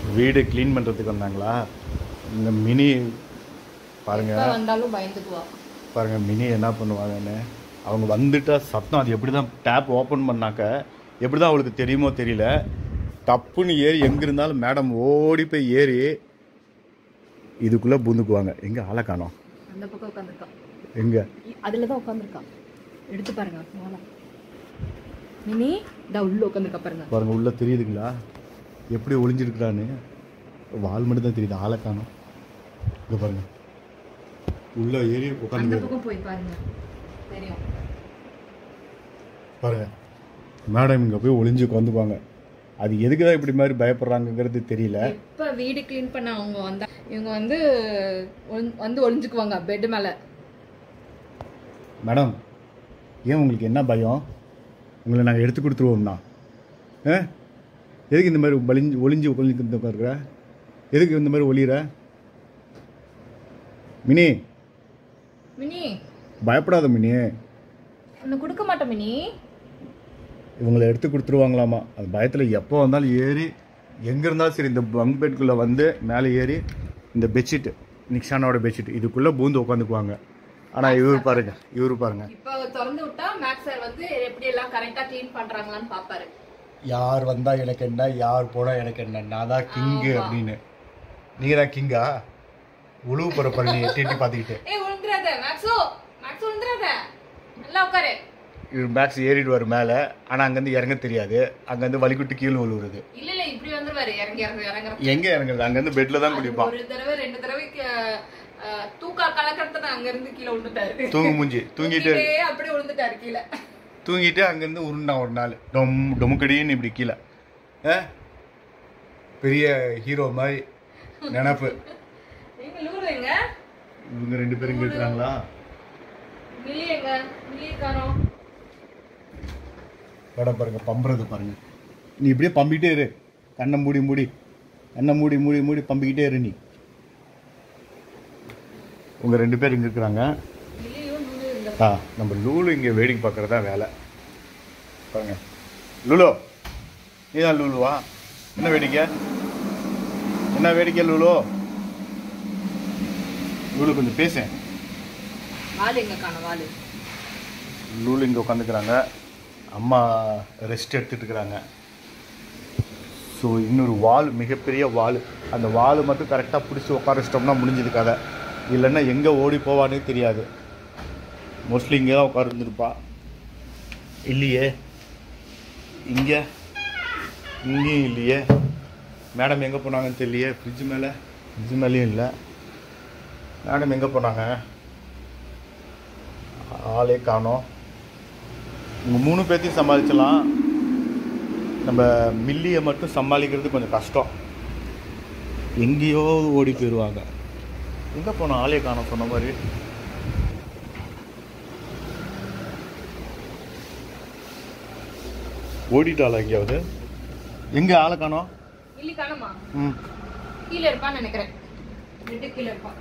வீடு க்ளீன் பண்ணுறதுக்கு வந்தாங்களா இந்த மினி பாருங்க எப்ப வந்தாலும் பயந்துக்குவா பாருங்க மினி என்ன பண்ணுவாங்கன்னு அவங்க வந்துட்டா சத்தம் அது எப்படி தான் டேப் ஓப்பன் பண்ணாக்க எப்படி தான் அவளுக்கு தெரியுமோ தெரியல தப்புன்னு ஏறி எங்கே இருந்தாலும் மேடம் ஓடி போய் ஏறி இதுக்குள்ளே பூந்துக்குவாங்க எங்கே ஆளை காணோம் அந்த பக்கம் உட்காந்துருக்கான் எங்கே அதுல தான் உட்காந்துருக்கான் எடுத்து பாருங்க வாழை. மினி இதா உள்ள உட்காந்துருக்கா பாருங்க பாருங்க உள்ளே தெரியுதுங்களா எப்படி ஒளிஞ்சிருக்கிறான்னு வால் மட்டும் தான் தெரியுது ஆளை காணோம் இங்கே பாருங்க உள்ளே ஏறி அந்த உட்காந்து பக்கம் போய் பாருங்க தெரியும் பாருங்க மேடம் இங்கே போய் ஒளிஞ்சு உட்காந்துக்குவாங்க அது எதுக்கு தான் இப்படி மாதிரி பயப்படுறாங்கங்கிறது தெரியல எப்ப வீடு க்ளீன் பண்ண அவங்க வந்தா இவங்க வந்து ஒளிஞ்- வந்து ஒளிஞ்சுக்குவாங்க பெட் மேல மேடம் ஏன் உங்களுக்கு என்ன பயம் உங்களை நாங்கள் எடுத்து கொடுத்துருவோம்னா ஆ எதுக்கு இந்த மாதிரி ஒளிஞ்சு ஒளிஞ்சு ஒளிஞ்சு உட்காருக்குற எதுக்கு இந்த மாதிரி ஒளியிற மினி மினி பயப்படாத மினி உன்னை கொடுக்க மாட்டேன் மினி இவங்களை எடுத்து கொடுத்துருவாங்களாமா அது பயத்தில் எப்போ வந்தாலும் ஏறி எங்கே இருந்தாலும் சரி இந்த பங்க் பெட்குள்ளே வந்து மேலே ஏறி இந்த பெட்ஷீட் நிக்ஷானோட பெட்ஷீட் இதுக்குள்ளே பூந்து உட்காந்துக்குவாங்க ஆனால் இவர் பாருங்க இவர் பாருங்க இப்ப திறந்து விட்டா மேக்ஸ் சார் வந்து எப்படி எல்லாம் கரெக்டா க்ளீன் பண்றாங்களான்னு பாப்பாரு யார் வந்தா எனக்கு என்ன யார் போனா எனக்கு என்ன நான் தான் கிங்கு அப்படின்னு நீங்க தான் கிங்கா உழுவு போற பாரு நீ எட்டி எட்டி பார்த்துக்கிட்டு ஏய் விழுந்துறாத மேக்ஸோ மேக்ஸ் விழுந்துறாத நல்லா உட்காரு இவர் மேக்ஸ் ஏறிடுவார் மேலே ஆனால் அங்கேருந்து இறங்க தெரியாது அங்கேருந்து வலிக்குட்டு கீழே விழுவுறது இல்ல இல்ல இப்படி வந்துருவாரு இறங்கி இறங்கி இறங்குற எங்கே இறங்குறது அங்கேருந்து பெட்டில் தான் குடிப்பான் ஒரு தடவை ரெண்டு தடவைக்கு அஹ், தூக்கா கலக்கறத அங்க இருந்து கீழே விழுந்துட்டாரு தூங்கு மூஞ்சி தூங்கிட்டு தூங்கிட்டே அப்படியே விழுந்துட்டாரு கீழே தூங்கிட்டு அங்கேருந்து உருண்டான் ஒரு நாள் டொம் டொமுக்கடின்னு இப்படி கீழே ஆ? பெரிய ஹீரோ மாதிரி நினப்பு எங்க லூரு எங்க இவங்க ரெண்டு பேரும் இங்கே இருக்கிறாங்களா மில்லி எங்க மில்லி காணோம் படம் பாருங்க பம்புறது பாருங்க நீ இப்படியே பம்பிக்கிட்டே இரு கண்ணை மூடி மூடி கண்ணை மூடி மூடி மூடி பம்பிக்கிட்டே இரு நீ உங்க ரெண்டு பேர் இங்க இருக்கிறாங்க மில்லியும் லூரு இந்த ஆ நம்ம லூலு இங்க வேடிக்கை பார்க்கறது தான் வேலை பாருங்க லூலு நீதான் லூலுவா என்ன வேடிக்கை என்ன வேடிக்கை லூலு லூலு கொஞ்சம் பேசேன் வாலு எங்க காணோம் வாலு லூலு இங்கே உட்காந்துக்கிறாங்க அம்மா ரெஸ்ட் எடுத்துட்டு இருக்கிறாங்க ஸோ இன்னொரு வால் மிகப்பெரிய வால் அந்த வால் மட்டும் கரெக்டாக பிடிச்சி உட்கார வச்சிட்டோம்னா முடிஞ்சது கதை இல்லைன்னா எங்கே ஓடி போவானே தெரியாது மோஸ்ட்லி இங்கே தான் உட்காந்துருப்பா இல்லையே இங்கே இங்கேயும் இல்லையே மேடம் எங்கே போனாங்கன்னு தெரியலையே ஃப்ரிட்ஜ் மேலே ஃப்ரிட்ஜ் மேலேயும் இல்லை மேடம் எங்கே போனாங்க ஆளே காணோம் உங்கள் மூணு பேர்த்தையும் சமாளிச்சலாம் நம்ம மில்லியை மட்டும் சமாளிக்கிறது கொஞ்சம் கஷ்டம் எங்கேயோ ஓடி போயிடுவாங்க எங்கே போனோம் ஆளே காணோம் சொன்ன மாதிரி ஓடிட்டாளா எங்கேயாவது எங்கே ஆளை காணோம் மில்லி காணோமா ம் கீழே இருப்பான்னு நினைக்கிறேன் ரெண்டு கீழே இருப்பான்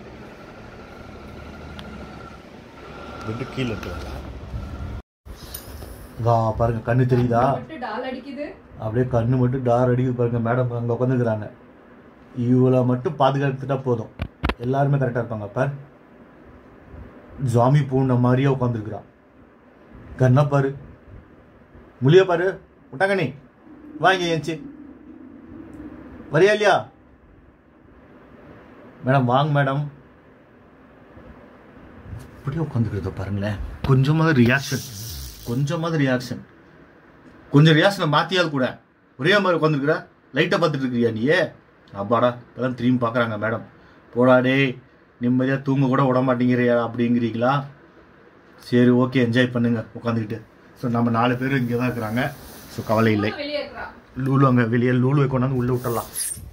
ரெண்டு கீழே இருக்கிறாங்க வா பாருங்க கண்ணு தெரியுதா மட்டும் டால் அடிக்குது அப்படியே கண்ணு மட்டும் டார் அடிக்குது பாருங்க மேடம் அங்கே உட்காந்துக்கிறாங்க இவளை மட்டும் பாதுகாத்துட்டா போதும் எல்லாருமே கரெக்டாக இருப்பாங்க பார் ஜாமி பூண்ட மாதிரியே உட்காந்துருக்குறான் கண்ணா பாரு முழிய பாரு விட்டாங்க நீ வாங்க ஏஞ்சி வரியா இல்லையா மேடம் வாங்க மேடம் அப்படியே உட்காந்துக்கிறத பாருங்களேன் கொஞ்சமாவது ரியாக்ஷன் கொஞ்சமாவது ரியாக்ஷன் கொஞ்சம் ரியாக்ஷனை மாற்றியாது கூட ஒரே மாதிரி உட்காந்துருக்குற லைட்டாக பார்த்துட்டு இருக்கிறியா நீயே அப்பாடா இப்போதான் திரும்பி பார்க்குறாங்க மேடம் போடா டேய் நிம்மதியாக தூங்க கூட விட மாட்டேங்கிறியா அப்படிங்கிறீங்களா சரி ஓகே என்ஜாய் பண்ணுங்க உட்காந்துக்கிட்டு ஸோ நம்ம நாலு பேர் இங்கே தான் இருக்கிறாங்க ஸோ கவலை இல்லை வெளியே இருக்கிறா லூலு அங்கே வெளியே லூலுவை கொண்டாந்து உள்ளே விட்டுறலாம்